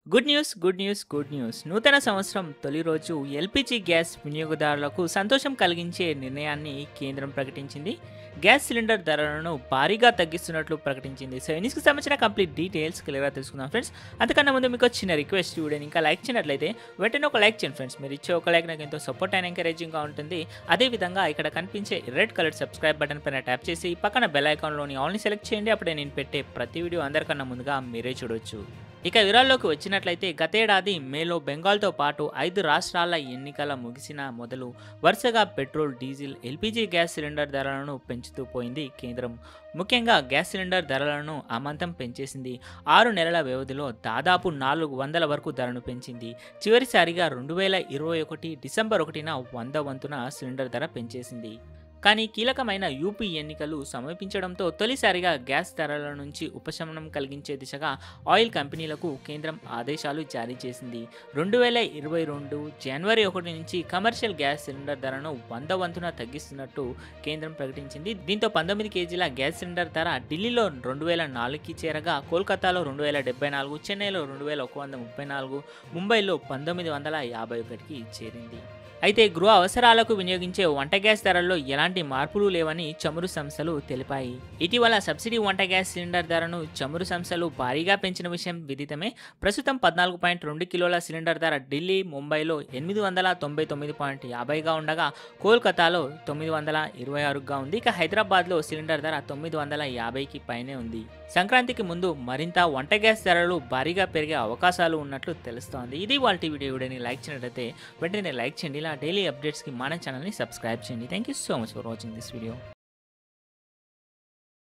good news good news good news నూతన సంవత్సరం తొలి రోజు ఎల్పిజి గ్యాస్ వినియోగదారులకు సంతోషం కలిగించే నిర్ణయాన్ని కేంద్రం ప్రకటించింది గ్యాస్ సిలిండర్ ధరలను భారీగా తగ్గిస్తున్నట్లు ప్రకటించింది సో ఎన్నిస్కి సంబంధించిన కంప్లీట్ డీటెయిల్స్ క్లియర్గా తెలుసుకుందాం ఫ్రెండ్స్ అంతకన్నా ముందు మీకు చిన్న రిక్వెస్ట్ వీడియోని ఇంకా లైక్ చేయనట్లయితే వెంటనే ఒక లైక్ చేయండి ఫ్రెండ్స్ మీరు ఇచ్చే ఒక లైక్ నాకు ఎంతో సపోర్ట్ అండ్ ఎంకరేజింగ్గా ఉంటుంది అదేవిధంగా ఇక్కడ కనిపించే రెడ్ కలర్ సబ్స్క్రైబ్ బటన్ పైన ట్యాప్ చేసి పక్కన బెల్ ఐకాన్లోని ఆల్ని సెలెక్ట్ చేయండి అప్పుడే నేను పెట్టే ప్రతి వీడియో అందరికన్నా ముందుగా మీరే చూడొచ్చు ఇక వివరాల్లోకి వచ్చినట్లయితే గతేడాది మేలో బెంగాల్తో పాటు ఐదు రాష్ట్రాల ఎన్నికల ముగిసిన మొదలు వరుసగా petrol diesel LPG gas cylinder ధరలను పెంచుతూ పోయింది కేంద్రం ముఖ్యంగా గ్యాస్ సిలిండర్ ధరలను అమాంతం పెంచేసింది ఆరు నెలల వ్యవధిలో దాదాపు నాలుగు వందల వరకు ధరను పెంచింది చివరిసారిగా రెండు వేల ఇరవై ఒకటి డిసెంబర్ ఒకటిన వంద వంతున సిలిండర్ ధర పెంచేసింది కానీ కీలకమైన యూపీ ఎన్నికలు సమీపించడంతో తొలిసారిగా గ్యాస్ ధరల నుంచి ఉపశమనం కలిగించే దిశగా ఆయిల్ కంపెనీలకు కేంద్రం ఆదేశాలు జారీ చేసింది రెండు వేల ఇరవై రెండు జనవరి ఒకటి నుంచి కమర్షియల్ గ్యాస్ సిలిండర్ ధరను వంద వంతున తగ్గిస్తున్నట్టు కేంద్రం ప్రకటించింది దీంతో పంతొమ్మిది కేజీల గ్యాస్ సిలిండర్ ధర ఢిల్లీలో రెండు వేల నాలుగుకి చేరగా కోల్కతాలో రెండు వేల డెబ్బై నాలుగు చెన్నైలో రెండు వేల ఒక వంద ముప్పై నాలుగు ముంబైలో పంతొమ్మిది వందల యాభై ఒకటికి చేరింది అయితే గృహ అవసరాలకు వినియోగించే వంట గ్యాస్ ధరల్లో ఎలాంటి మార్పులు లేవని చమురు సంస్థలు తెలిపాయి ఇటీవల సబ్సిడీ వంట గ్యాస్ సిలిండర్ ధరను చమురు సంస్థలు భారీగా పెంచిన విషయం విదితమే ప్రస్తుతం పద్నాలుగు పాయింట్ రెండు కిలోల సిలిండర్ ధర ఢిల్లీ ముంబైలో ఎనిమిది వందల తొంభై తొమ్మిది పాయింట్ యాభైగా ఉండగా కోల్కతాలో తొమ్మిది వందల ఇరవై ఆరుగా ఉంది ఇక హైదరాబాద్లో సిలిండర్ ధర తొమ్మిది వందల యాభైకి పైనే ఉంది సంక్రాంతికి ముందు మరింత వంట గ్యాస్ ధరలు భారీగా పెరిగే అవకాశాలు ఉన్నట్లు తెలుస్తోంది ఇది వాళ్ళ వీడియో వీడియోని లైక్ చేయనట్లయితే వెంటనే లైక్ చేయండి ఇలా డైలీ అప్డేట్స్కి మన ఛానల్ని సబ్స్క్రైబ్ చేయండి thank you so much for watching this video